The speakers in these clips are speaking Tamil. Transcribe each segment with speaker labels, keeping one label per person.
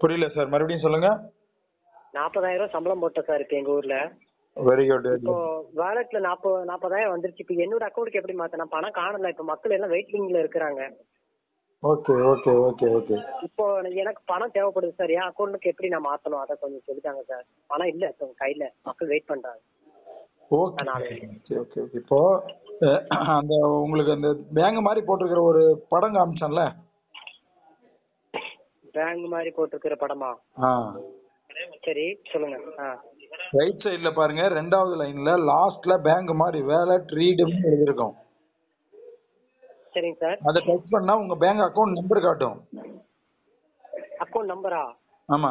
Speaker 1: புரியல சார் மறுபடியும் சொல்லுங்க
Speaker 2: நாற்பதாயிரம் ரூபாய் சம்பளம் போட்டேன் சார் இப்போ எங்க ஊர்ல
Speaker 1: வெரி குட்
Speaker 2: இப்போ வேலட்ல நாற்பது நாற்பதாயிரம் வந்துருச்சு இப்போ என்னோட அக்கௌண்ட்டுக்கு எப்படி மாத்தணும் பணம் காணல இப்போ மக்கள் எல்லாம் வெயிட்டிங்ல இருக்கிறாங்க
Speaker 1: ஓகே ஓகே ஓகே ஓகே
Speaker 2: இப்போ எனக்கு பணம் தேவைப்படுது சார் என் அக்கௌண்ட்டுக்கு எப்படி நான் மாத்தணும் அதை கொஞ்சம் சொல்லிட்டாங்க சார் பணம் இல்ல இப்போ கையில மக்கள் வெயிட் பண்றாங்க
Speaker 1: ஓகே
Speaker 2: அதனால.
Speaker 1: ஓகே ஓகே ஓகே இப்போ அஹ், அந்த உங்களுக்கு அந்த பேங்க் மாதிரி போட்டிருக்கிற ஒரு படம் காமிச்சேன்ல
Speaker 2: பேங்க் மாதிரி போட்டிருக்கிற படமா
Speaker 1: ஆ
Speaker 2: சரி சொல்லுங்க ஆ
Speaker 1: ரைட் சைடுல பாருங்க ரெண்டாவது லைன்ல லாஸ்ட்ல பேங்க் மாதிரி வேலட் ரீடுன்னு எழுதிருக்கும்
Speaker 2: சரிங்க சார்
Speaker 1: அதை டச் பண்ணா உங்க பேங்க் அக்கவுண்ட் நம்பர் காட்டும்
Speaker 2: அக்கௌண்ட் நம்பரா
Speaker 1: ஆமா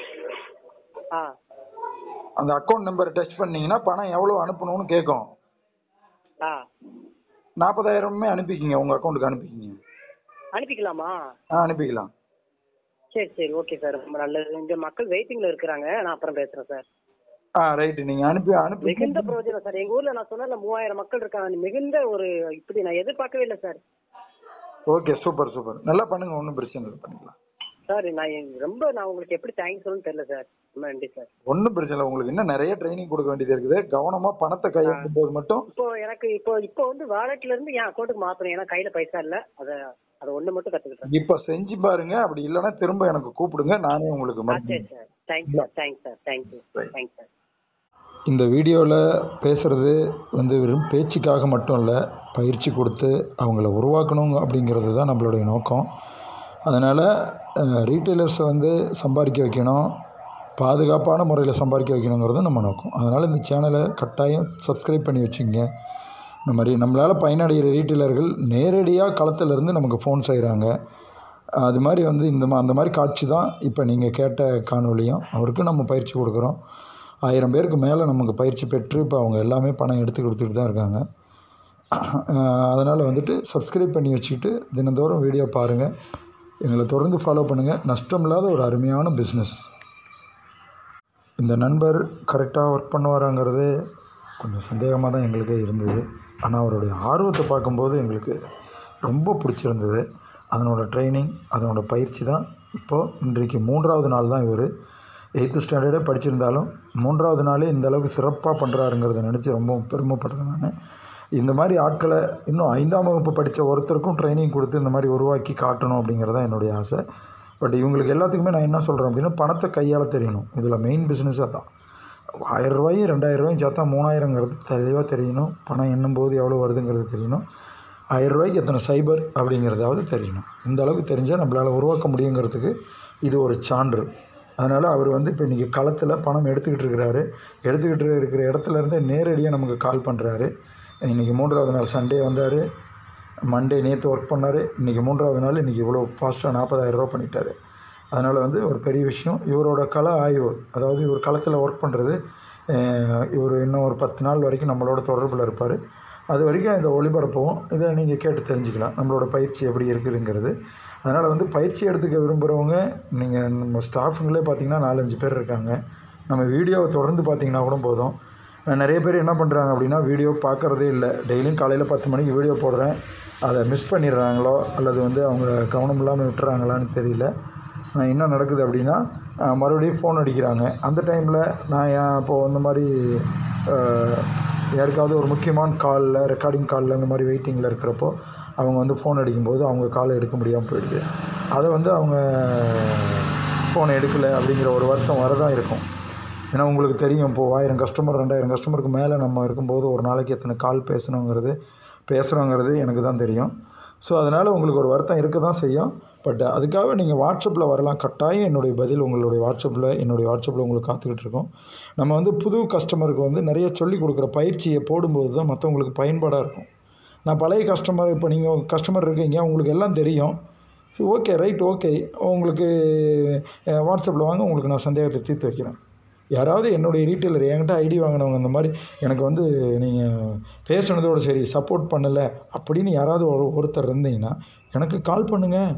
Speaker 2: ஆ
Speaker 1: அந்த அக்கவுண்ட் நம்பர் டச் பண்ணீங்கன்னா பணம் எவ்வளவு அனுப்பணும்னு கேட்கும்
Speaker 2: ஆ
Speaker 1: நாற்பதாயிரமே அனுப்பிக்கிங்க உங்க அக்கௌண்ட்டுக்கு அனுப்பிக்கிங்க
Speaker 2: அனுப்பிக்கலாமா
Speaker 1: ஆ அனுப்பிக்கலாம்
Speaker 2: சரி சரி ஓகே சார் ரொம்ப நல்லது இங்க மக்கள் வெயிட்டிங்ல இருக்கிறாங்க நான் அப்புறம் பேசுறேன் சார்
Speaker 1: ஆ ரைட்டு நீங்க அனுப்பி அனுப்பி
Speaker 2: மிகுந்த பிரயோஜனம் சார் எங்க ஊர்ல நான் சொன்னல மூவாயிரம் மக்கள் இருக்காங்க மிகுந்த ஒரு இப்படி நான் எதிர்பார்க்கவே இல்லை சார்
Speaker 1: ஓகே சூப்பர் சூப்பர் நல்லா பண்ணுங்க ஒன்றும் பிரச்சனை இல்லை பண்ணிக்கலாம்
Speaker 2: சார் நான் எங்க- ரொம்ப நான் உங்களுக்கு எப்படி தேங்க்ஸ் சொல்லணும்னு தெரியல சார் ரொம்ப நன்றி சார்
Speaker 1: ஒன்றும் பிரச்சனை இல்லை உங்களுக்கு இன்னும் நிறைய ட்ரைனிங் கொடுக்க வேண்டியது இருக்குது கவனமா பணத்தை கையாளும் போது மட்டும்
Speaker 2: இப்போ எனக்கு இப்போ இப்போ வந்து வாலெட்ல இருந்து என் அக்கௌண்ட்டுக்கு மாத்தணும் ஏன்னா கையில பைசா இல்ல அத அதை ஒண்ணு மட்டும் கத்துக்கிட்டேன்
Speaker 1: இப்ப செஞ்சு பாருங்க அப்படி இல்லைன்னா திரும்ப எனக்கு கூப்பிடுங்க நானே உங்களுக்கு
Speaker 2: ஆ
Speaker 1: மறுபடியும்
Speaker 2: சரி sir thanks sir thanks sir thank you thanks sir
Speaker 3: இந்த வீடியோவில் பேசுகிறது வந்து வெறும் பேச்சுக்காக மட்டும் இல்லை பயிற்சி கொடுத்து அவங்கள உருவாக்கணும் அப்படிங்கிறது தான் நம்மளுடைய நோக்கம் அதனால் ரீட்டைலர்ஸை வந்து சம்பாதிக்க வைக்கணும் பாதுகாப்பான முறையில் சம்பாதிக்க வைக்கணுங்கிறது நம்ம நோக்கம் அதனால் இந்த சேனலை கட்டாயம் சப்ஸ்கிரைப் பண்ணி வச்சுங்க இந்த மாதிரி நம்மளால் பயனடைகிற ரீட்டைலர்கள் நேரடியாக களத்திலிருந்து நமக்கு ஃபோன் செய்கிறாங்க அது மாதிரி வந்து இந்த மா அந்த மாதிரி காட்சி தான் இப்போ நீங்கள் கேட்ட காணொலியும் அவருக்கு நம்ம பயிற்சி கொடுக்குறோம் ஆயிரம் பேருக்கு மேலே நமக்கு பயிற்சி பெற்று இப்போ அவங்க எல்லாமே பணம் எடுத்து கொடுத்துட்டு தான் இருக்காங்க அதனால் வந்துட்டு சப்ஸ்கிரைப் பண்ணி வச்சுக்கிட்டு தினந்தோறும் வீடியோ பாருங்கள் எங்களை தொடர்ந்து ஃபாலோ பண்ணுங்கள் நஷ்டம் இல்லாத ஒரு அருமையான பிஸ்னஸ் இந்த நண்பர் கரெக்டாக ஒர்க் பண்ணுவாராங்கிறது கொஞ்சம் சந்தேகமாக தான் எங்களுக்கே இருந்தது ஆனால் அவருடைய ஆர்வத்தை பார்க்கும்போது எங்களுக்கு ரொம்ப பிடிச்சிருந்தது அதனோட ட்ரைனிங் அதனோட பயிற்சி தான் இப்போது இன்றைக்கு மூன்றாவது நாள் தான் இவர் எயித்து ஸ்டாண்டர்டே படிச்சிருந்தாலும் மூன்றாவது நாளே இந்த அளவுக்கு சிறப்பாக பண்ணுறாருங்கிறத நினச்சி ரொம்ப பெருமைப்படுறேன் நான் இந்த மாதிரி ஆட்களை இன்னும் ஐந்தாம் வகுப்பு படித்த ஒருத்தருக்கும் ட்ரைனிங் கொடுத்து இந்த மாதிரி உருவாக்கி காட்டணும் அப்படிங்கிறது தான் என்னுடைய ஆசை பட் இவங்களுக்கு எல்லாத்துக்குமே நான் என்ன சொல்கிறேன் அப்படின்னா பணத்தை கையாள தெரியணும் இதில் மெயின் பிஸ்னஸாக தான் ஆயிரம் ரூபாயும் ரெண்டாயிரம் ரூபாயும் சேர்த்தா மூணாயிரங்கிறது தெளிவாக தெரியணும் பணம் எண்ணும்போது எவ்வளோ வருதுங்கிறது தெரியணும் ஆயிரம் ரூபாய்க்கு எத்தனை சைபர் அப்படிங்கிறதாவது தெரியணும் இந்த அளவுக்கு தெரிஞ்சால் நம்மளால் உருவாக்க முடியுங்கிறதுக்கு இது ஒரு சான்று அதனால் அவர் வந்து இப்போ இன்றைக்கி களத்தில் பணம் எடுத்துக்கிட்டு இருக்கிறாரு எடுத்துக்கிட்டு இருக்கிற இடத்துல இருந்தே நேரடியாக நமக்கு கால் பண்ணுறாரு இன்றைக்கி மூன்றாவது நாள் சண்டே வந்தார் மண்டே நேற்று ஒர்க் பண்ணார் இன்றைக்கி மூன்றாவது நாள் இன்றைக்கி இவ்வளோ ஃபாஸ்ட்டாக நாற்பதாயிரரூவா பண்ணிட்டாரு அதனால் வந்து ஒரு பெரிய விஷயம் இவரோட கள ஆய்வு அதாவது இவர் களத்தில் ஒர்க் பண்ணுறது இவர் இன்னும் ஒரு பத்து நாள் வரைக்கும் நம்மளோட தொடர்பில் இருப்பார் அது வரைக்கும் இதை ஒளிபரப்பவும் இதை நீங்கள் கேட்டு தெரிஞ்சுக்கலாம் நம்மளோட பயிற்சி எப்படி இருக்குதுங்கிறது அதனால் வந்து பயிற்சி எடுத்துக்க விரும்புகிறவங்க நீங்கள் நம்ம ஸ்டாஃபுங்களே பார்த்திங்கன்னா நாலஞ்சு பேர் இருக்காங்க நம்ம வீடியோவை தொடர்ந்து பார்த்திங்கன்னா கூட போதும் நிறைய பேர் என்ன பண்ணுறாங்க அப்படின்னா வீடியோ பார்க்குறதே இல்லை டெய்லியும் காலையில் பத்து மணிக்கு வீடியோ போடுறேன் அதை மிஸ் பண்ணிடுறாங்களோ அல்லது வந்து அவங்க கவனம் இல்லாமல் விட்டுறாங்களான்னு தெரியல நான் என்ன நடக்குது அப்படின்னா அஹ், மறுபடியும் ஃபோன் அடிக்கிறாங்க அந்த டைமில் நான் ஏன் இப்போது இந்த மாதிரி அஹ், யாருக்காவது ஒரு முக்கியமான காலில் ரெக்கார்டிங் காலில் இந்த மாதிரி வெயிட்டிங்கில் இருக்கிறப்போ அவங்க வந்து ஃபோன் அடிக்கும்போது அவங்க காலை எடுக்க முடியாமல் போயிடுது அதை வந்து அவங்க ஃபோனை எடுக்கலை அப்படிங்கிற ஒரு வருத்தம் வரதான் இருக்கும் ஏன்னா உங்களுக்கு தெரியும் இப்போது ஆயிரம் கஸ்டமர் ரெண்டாயிரம் கஸ்டமருக்கு மேலே நம்ம இருக்கும்போது ஒரு நாளைக்கு எத்தனை கால் பேசணுங்கிறது பேசுகிறோங்கிறது எனக்கு தான் தெரியும் ஸோ அதனால் உங்களுக்கு ஒரு வருத்தம் இருக்க தான் செய்யும் பட் அதுக்காக நீங்கள் வாட்ஸ்அப்பில் வரலாம் கட்டாயம் என்னுடைய பதில் உங்களுடைய வாட்ஸ்அப்பில் என்னுடைய வாட்ஸ்அப்பில் உங்களுக்கு காத்துக்கிட்டு இருக்கோம் நம்ம வந்து புது கஸ்டமருக்கு வந்து நிறைய சொல்லிக் கொடுக்குற பயிற்சியை போடும்போது தான் மற்றவங்களுக்கு பயன்பாடாக இருக்கும் நான் பழைய கஸ்டமர் இப்போ நீங்கள் கஸ்டமர் இருக்கீங்க உங்களுக்கு எல்லாம் தெரியும் ஓகே ரைட் ஓகே உங்களுக்கு வாட்ஸ்அப்பில் வாங்க உங்களுக்கு நான் சந்தேகத்தை தீர்த்து வைக்கிறேன் யாராவது என்னுடைய ரீட்டைலர் என்கிட்ட ஐடி வாங்கினவங்க இந்த மாதிரி எனக்கு வந்து நீங்கள் பேசுனதோடு சரி சப்போர்ட் பண்ணலை அப்படின்னு யாராவது ஒரு ஒருத்தர் இருந்தீங்கன்னா எனக்கு கால் பண்ணுங்கள்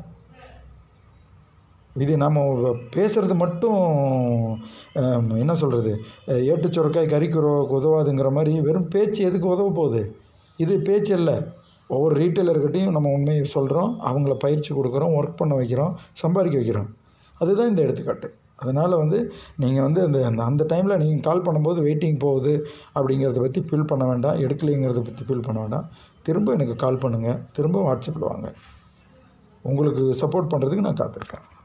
Speaker 3: இது நம்ம பேசுகிறது மட்டும் அஹ், என்ன சொல்கிறது ஏட்டு சுரக்காய் கறிக்கு உதவ- உதவாதுங்கிற மாதிரி வெறும் பேச்சு எதுக்கு உதவ போகுது இது பேச்சு இல்லை ஒவ்வொரு ரீட்டைலர்கிட்டையும் நம்ம உண்மையை சொல்கிறோம் அவங்கள பயிற்சி கொடுக்குறோம் ஒர்க் பண்ண வைக்கிறோம் சம்பாதிக்க வைக்கிறோம் அதுதான் இந்த எடுத்துக்காட்டு அதனால் வந்து நீங்கள் வந்து அந்த அந்த அந்த டைமில் நீங்கள் கால் பண்ணும்போது வெயிட்டிங் போகுது அப்படிங்கிறத பற்றி ஃபீல் பண்ண வேண்டாம் எடுக்கலைங்கிறத பற்றி ஃபீல் பண்ண வேண்டாம் திரும்ப எனக்கு கால் பண்ணுங்கள் திரும்ப வாட்ஸ்அப்பில் வாங்க உங்களுக்கு சப்போர்ட் பண்ணுறதுக்கு நான் காத்திருக்கேன்